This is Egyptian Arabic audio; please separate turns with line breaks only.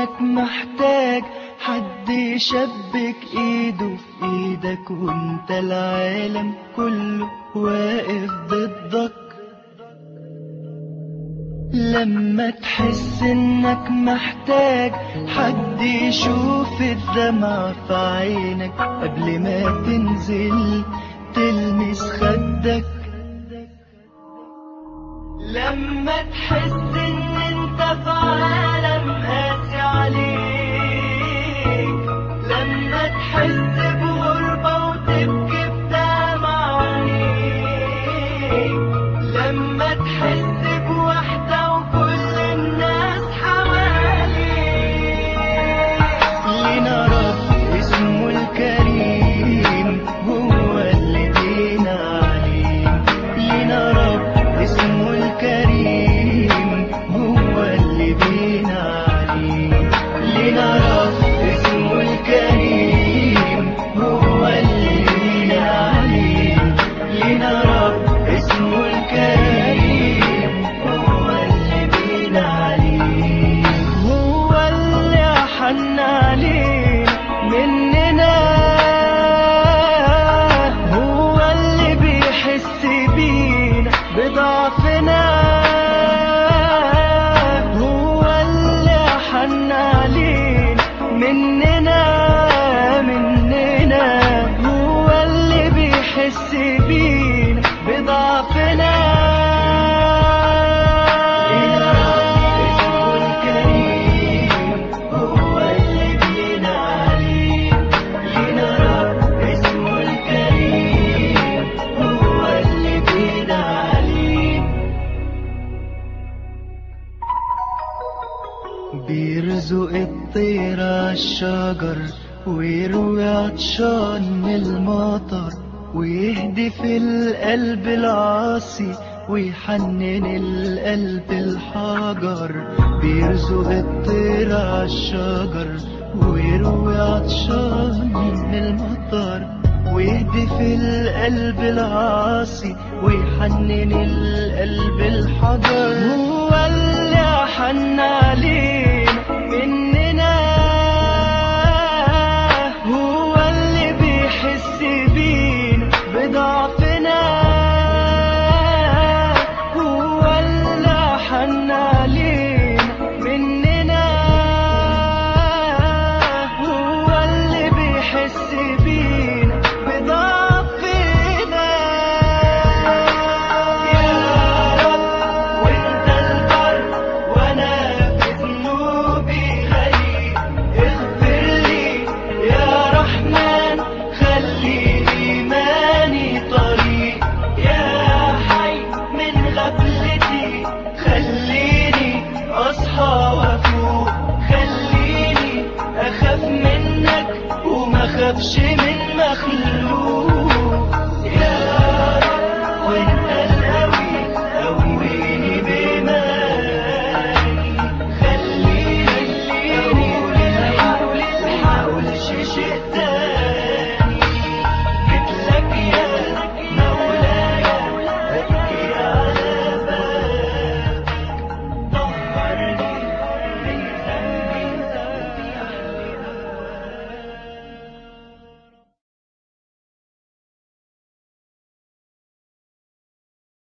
انك محتاج حد يشبك ايده في ايدك وانت العالم كله واقف ضدك لما تحس انك محتاج حد يشوف الدمع في عينك قبل ما تنزل تلمس خدك لما تحس ان انت في عالم قاسي عليك لما تحس بغربة وتبكي بدمع عينيك لما تحس بوحدة وكل الناس حواليك لينا رب اسمه الكريم هو اللي دينا عليه لينا رب اسمه الكريم هو اللي بينا عليه لينا رب اسمه الكريم هو اللي بينا عليه لينا رب اسمه الكريم هو اللي بينا عليه هو اللي أحن علينا مننا هو اللي بيحس بينا بضعفنا هو اللي أحن علينا مننا مننا هو اللي بيحس بينا بضعفنا اسمه الكريم هو اللي بينا عليه لينا رب اسمه الكريم هو اللي بينا عليه بيرزق الطير عالشجر ويروي عطشان من المطر ويهدي في القلب العاصي ويحنن القلب الحجر بيرزق الطير عالشجر ويروي عطشان من المطر ويهدي في القلب العاصي ويحنن القلب الحجر هو اللي أحن علينا مننا هو اللي بيحس بينا بضعفنا هو اللي أحن علينا مننا هو اللي بيحس بينا بضعفنا يا رب وانت البر وانا في ذنوبي غريب اغفر لي يا رحمن خلي ايماني طريق يا حي من غفلتي خليني اصحى وافوق خليني اخاف منك وما خافش من مخلوق